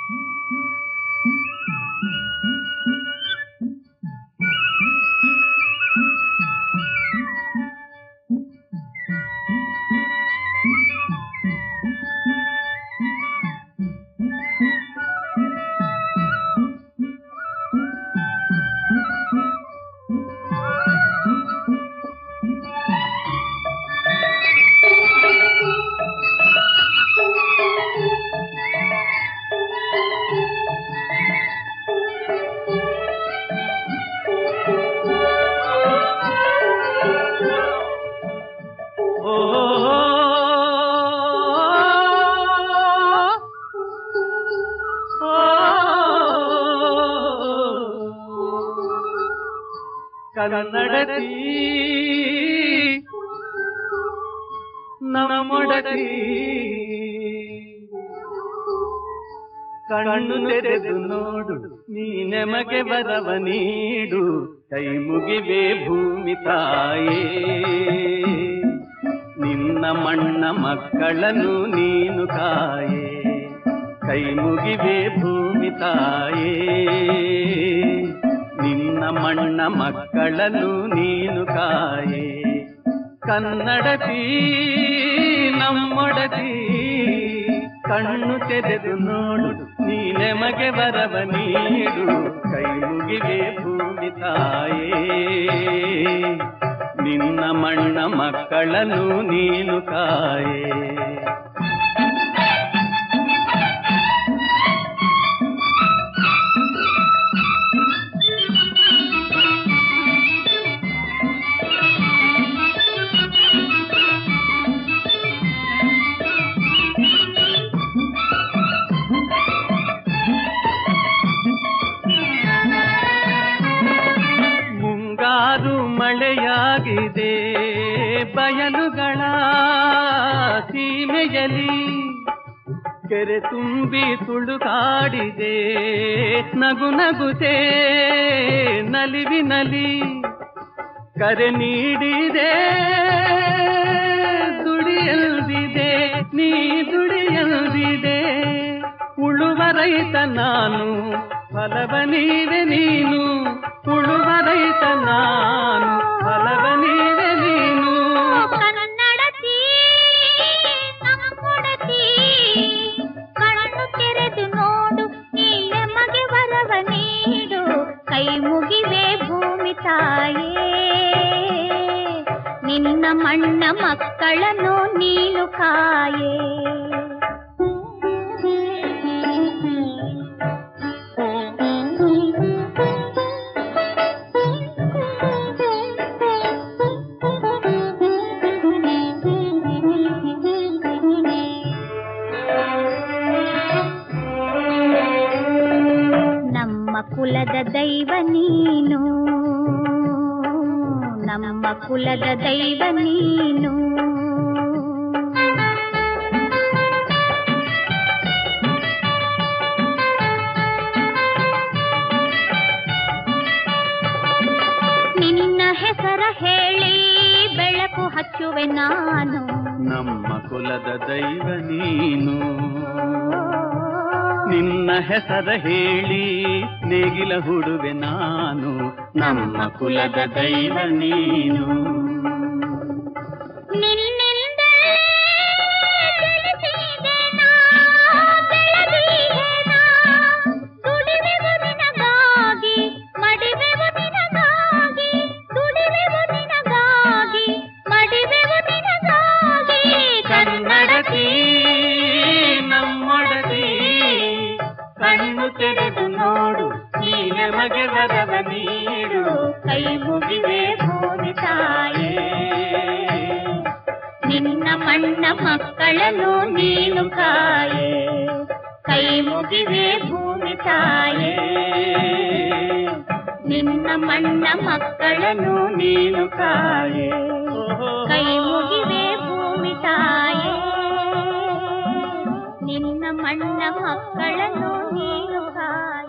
ಕನ್ನಡತಿ ನಮ್ಮೊಡತಿ ಕಣ್ಣು ತೆರೆದು ನೋಡು ನೀ ನಮಗೆ ಬರವ ನೀಡು ಕೈ ಮುಗಿವೆ ಭೂಮಿ ತಾಯೇ ನಿನ್ನ ಮಣ್ಣ ಮಕ್ಕಳನ್ನು ನೀನು ಕಾಯೇ ಕೈ ಮುಗಿವೆ ಭೂಮಿ ತಾಯೇ ನಿನ್ನ ಮಣ್ಣ ಮಕ್ಕಳನ್ನು ನೀನು ಕಾಯೇ ಕನ್ನಡತಿ ನಮ್ಮೊಡತಿ ಕಣ್ಣು ತೆರೆದು ನೋಡು ನೀ ನಮಗೆ ಬರವ ನೀಡು ಕೈ ಮುಗಿವೆ ಭೂಮಿ ತಾಯೇ ನಿನ್ನ ಮಣ್ಣ ಮಕ್ಕಳನ್ನು ನೀನು ಕಾಯೇ ಮುಂಗಾರು ಮಳೆಯಾಗಿದೆ ಬಯಲುಗಳ ಸೀಮೆಯಲಿ ಕೆರೆ ತುಂಬಿ ತುಳುಕಾಡಿದೆ ನಗು ನಗುತೆ ನಲಿವಿನಲಿ ಕರೆ ನೀಡಿದೆ ದುಡಿಯಲ್ದಿದೆ ನೀ ದುಡಿಯಲ್ದಿದೆ ಉಳುವ ರೈತ ನಾನು ಫಲವ ನೀವೆ ನೀನು ಉಳುವ ರೈತ ನಾನು ಫಲವ ನೀವೆ ನೀನು ಕನ್ನಡತಿ ನಮ್ಮೊಡತಿ ಕಣ್ಣು ತೆರೆದು ನೋಡು ನೀ ನಮಗೆ ವರವ ನೀಡು ಕೈ ಮುಗಿವೆ ಭೂಮಿ ತಾಯೇ ನಿನ್ನ ಮಣ್ಣ ಮಕ್ಕಳನ್ನು ನೀನು ಕಾಯೇ ನಮ್ಮ ಕುಲದ ದೈವ ನೀನು ನಮ್ಮ ಕುಲದ ದೈವ ನೀನು ನಿನ್ನ ಹೆಸರ ಹೇಳಿ ಬೆಳಕು ಹಚ್ಚುವೆ ನಾನು ನಮ್ಮ ಕುಲದ ದೈವ ನೀನು ನಿನ್ನ ಹೆಸರ ಹೇಳಿ ನೇಗಿಲ ಹುಡುವೆ ನಾನು ನಮ್ಮ ಕುಲದ ದೈವ ನೀನು ನಿನ್ನಿಂದಲೇ ಜನಿಸಿದೆ ನಾ, ಬೆಳೆದಿಹೆ ನಾ. ದುಡಿಮೆವು ನಿನಗಾಗಿ, ಮಡಿಮೆವು ನಿನಗಾಗಿ, ದುಡಿಮೆವು ನಿನಗಾಗಿ, ಮಡಿಮೆವು ನಿನಗಾಗಿ. ಕನ್ನಡತಿ ನಮ್ಮೊಡತಿ ಕಣ್ಣು ತೆರೆದು ನೋಡು ನೀ ನಮಗೆ ವರವ ನೀಡು ಕೈ ಮುಗಿವೆ ಭೂಮಿ ತಾಯೇ ನಿನ್ನ ಮಣ್ಣ ಮಕ್ಕಳನ್ನು ನೀನು ಕಾಯೇ ಕೈ ಮುಗಿವೆ ಭೂಮಿ ತಾಯೇ ನಿನ್ನ ಮಣ್ಣ ಮಕ್ಕಳನ್ನು ನೀನು ಕಾಯೇ ಕೈ ಮುಗಿವೆ ಭೂಮಿ ತಾಯೇ ನಿನ್ನ ಮಣ್ಣ ಮಕ್ಕಳನ್ನು ನೀನು ಕಾಯೇ